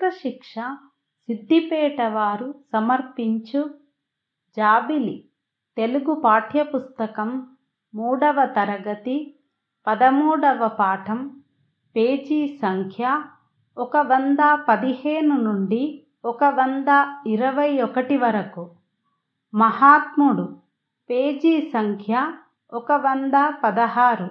రాష్ట్రశిక్ష సిద్దిపేట వారు సమర్పించు జాబిలి తెలుగు పాఠ్యపుస్తకం మూడవ తరగతి పదమూడవ పాఠం పేజీ సంఖ్య ఒక వంద పదిహేను నుండి ఒక వంద ఇరవై ఒకటి వరకు మహాత్ముడు పేజీ సంఖ్య ఒక వంద పదహారు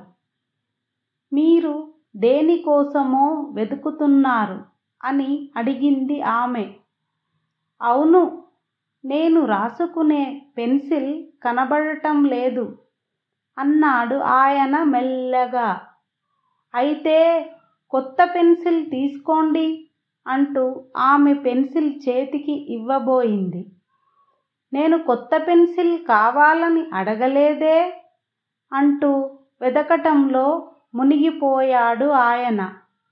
మీరు దేనికోసమో వెతుకుతున్నారు అని అడిగింది ఆమె అవును నేను రాసుకునే పెన్సిల్ కనబడటం లేదు అన్నాడు ఆయన మెల్లగా అయితే కొత్త పెన్సిల్ తీసుకోండి అంటూ ఆమె పెన్సిల్ చేతికి ఇవ్వబోయింది నేను కొత్త పెన్సిల్ కావాలని అడగలేదే అంటూ వెదకటంలో మునిగిపోయాడు ఆయన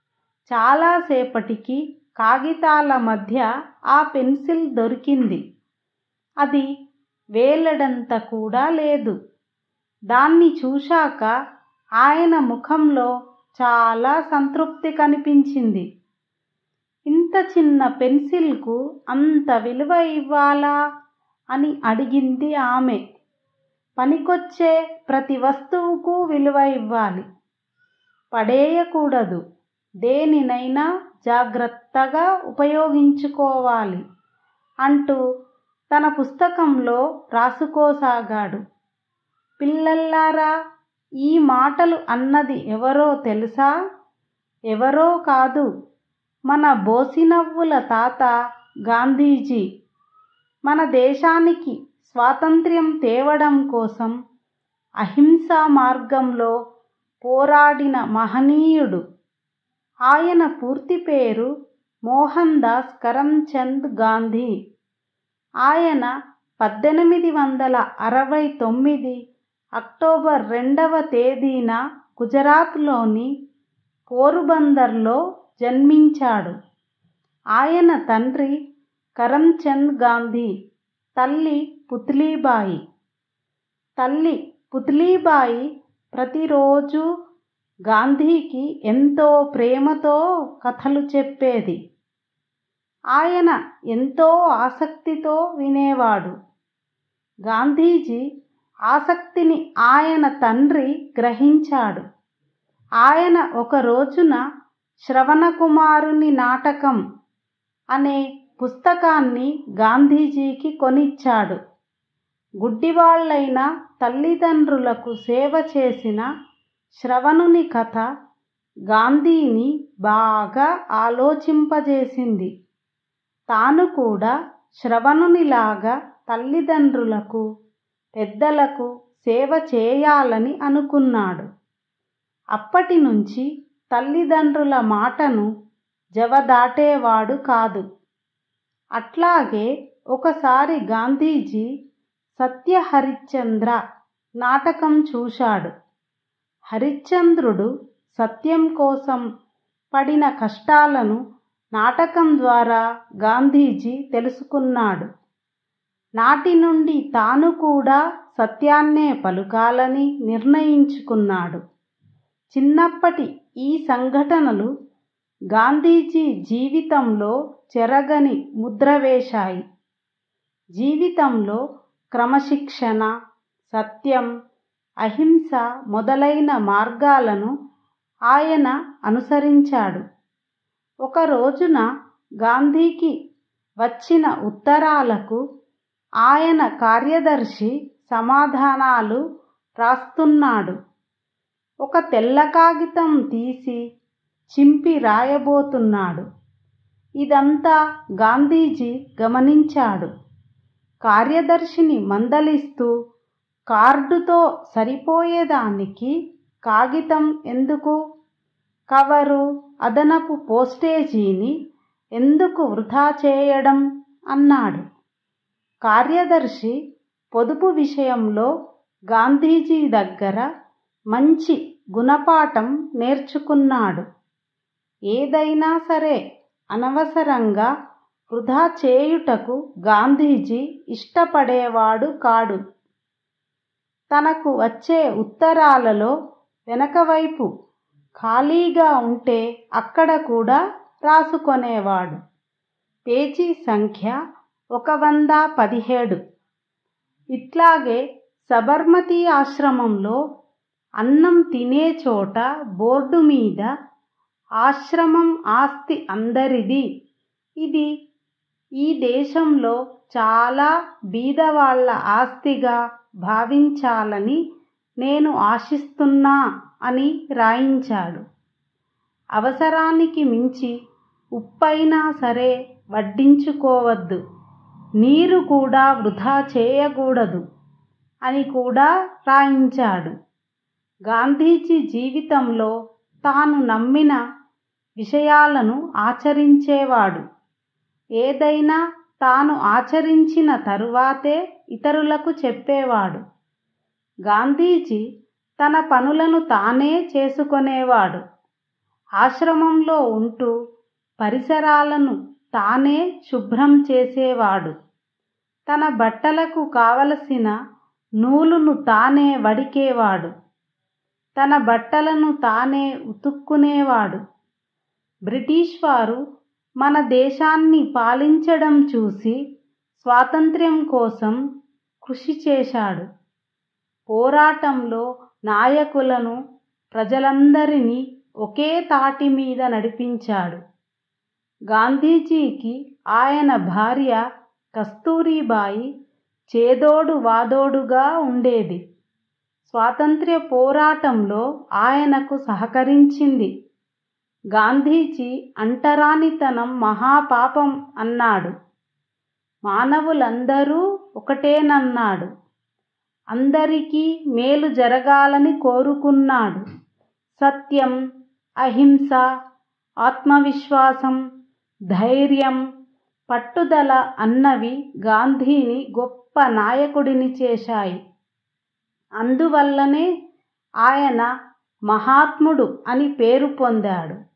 చాలాసేపటికి కాగితాల మధ్య ఆ పెన్సిల్ దొరికింది అది వేలెడంత కూడా లేదు దాన్ని చూశాక ఆయన ముఖంలో చాలా సంతృప్తి కనిపించింది ఇంత చిన్న పెన్సిల్కు అంత విలువ ఇవ్వాలా అని అడిగింది ఆమె పనికొచ్చే ప్రతి వస్తువుకు విలువ ఇవ్వాలి పడేయకూడదు దేనినైనా జాగ్రత్తగా ఉపయోగించుకోవాలి అంటూ తన పుస్తకంలో రాసుకోసాగాడు పిల్లల్లారా ఈ మాటలు అన్నది ఎవరో తెలుసా ఎవరో కాదు మన బోసినవ్వుల తాత గాంధీజీ మన దేశానికి స్వాతంత్ర్యం తేవడం కోసం అహింసా మార్గంలో పోరాడిన మహనీయుడు ఆయన పూర్తి పేరు మోహన్ దాస్ కరమ్చంద్ గాంధీ ఆయన పద్దెనిమిది వందల అరవై తొమ్మిది అక్టోబర్ రెండవ తేదీన గుజరాత్లోని పోరుబందర్లో జన్మించాడు ఆయన తండ్రి కరమ్చంద్ గాంధీ తల్లి పుత్లీబాయి తల్లి పుత్లీబాయి ప్రతిరోజు గాంధీకి ఎంతో ప్రేమతో కథలు చెప్పేది ఆయన ఎంతో ఆసక్తితో వినేవాడు గాంధీజీ ఆసక్తిని ఆయన తండ్రి గ్రహించాడు ఆయన ఒక రోజున శ్రవణకుమారుని నాటకం అనే పుస్తకాన్ని గాంధీజీకి కొనిచ్చాడు గుడ్డివాళ్లైన తల్లిదండ్రులకు సేవ చేసిన శ్రవణుని కథ గాంధీని బాగా ఆలోచింపజేసింది తాను కూడా శ్రవణునిలాగా తల్లిదండ్రులకు పెద్దలకు సేవ చేయాలని అనుకున్నాడు అప్పటి నుంచి తల్లిదండ్రుల మాటను జవదాటేవాడు కాదు అట్లాగే ఒకసారి గాంధీజీ సత్య హరిశ్చంద్ర నాటకం చూశాడు హరిశ్చంద్రుడు సత్యం కోసం పడిన కష్టాలను నాటకం ద్వారా గాంధీజీ తెలుసుకున్నాడు నాటి నుండి తాను కూడా సత్యాన్నే పలుకాలని నిర్ణయించుకున్నాడు చిన్నప్పటి ఈ సంఘటనలు గాంధీజీ జీవితంలో చెరగని ముద్ర వేశాయి జీవితంలో క్రమశిక్షణ సత్యం అహింస మొదలైన మార్గాలను ఆయన అనుసరించాడు ఒక రోజున గాంధీకి వచ్చిన ఉత్తరాలకు ఆయన కార్యదర్శి సమాధానాలు రాస్తున్నాడు ఒక తెల్ల కాగితం తీసి చింపి రాయబోతున్నాడు ఇదంతా గాంధీజీ గమనించాడు కార్యదర్శిని మందలిస్తూ కార్డుతో సరిపోయేదానికి కాగితం ఎందుకు కవరు అదనపు పోస్టేజీని ఎందుకు వృధా చేయడం అన్నాడు కార్యదర్శి పొదుపు విషయంలో గాంధీజీ దగ్గర మంచి గుణపాఠం నేర్చుకున్నాడు ఏదైనా సరే అనవసరంగా వృధా చేయుటకు గాంధీజీ ఇష్టపడేవాడు కాడు తనకు వచ్చే ఉత్తరాలలో వెనకవైపు ఖాళీగా ఉంటే అక్కడ కూడా రాసుకొనేవాడు పేజీ సంఖ్య ఒక వంద పదిహేడు ఇట్లాగే సబర్మతి ఆశ్రమంలో అన్నం తినే చోట బోర్డు మీద ఆశ్రమం ఆస్తి అందరిది ఇది ఈ దేశంలో చాలా బీదవాళ్ల ఆస్తిగా భావించాలని నేను ఆశిస్తున్నా అని రాయించాడు అవసరానికి మించి ఉప్పైనా సరే వడ్డించుకోవద్దు నీరు కూడా వృధా చేయకూడదు అని కూడా రాయించాడు గాంధీజీ జీవితంలో తాను నమ్మిన విషయాలను ఆచరించేవాడు ఏదైనా తాను ఆచరించిన తరువాతే ఇతరులకు చెప్పేవాడు గాంధీజీ తన పనులను తానే చేసుకొనేవాడు ఆశ్రమంలో ఉంటూ పరిసరాలను తానే శుభ్రం చేసేవాడు తన బట్టలకు కావలసిన నూలును తానే వడికేవాడు తన బట్టలను తానే ఉతుక్కునేవాడు బ్రిటిష్ వారు మన దేశాన్ని పాలించడం చూసి స్వాతంత్ర్యం కోసం కృషి చేశాడు పోరాటంలో నాయకులను ప్రజలందరినీ ఒకే తాటి మీద నడిపించాడు గాంధీజీకి ఆయన భార్య కస్తూరిబాయి చేదోడు వాదోడుగా ఉండేది స్వాతంత్ర్య పోరాటంలో ఆయనకు సహకరించింది గాంధీజీ అంటరానితనం మహాపాపం అన్నాడు మానవులందరూ ఒకటేనన్నాడు అందరికీ మేలు జరగాలని కోరుకున్నాడు సత్యం అహింస ఆత్మవిశ్వాసం ధైర్యం పట్టుదల అన్నవి గాంధీని గొప్ప నాయకుడిని చేశాయి అందువల్లనే ఆయన మహాత్ముడు అని పేరు పొందాడు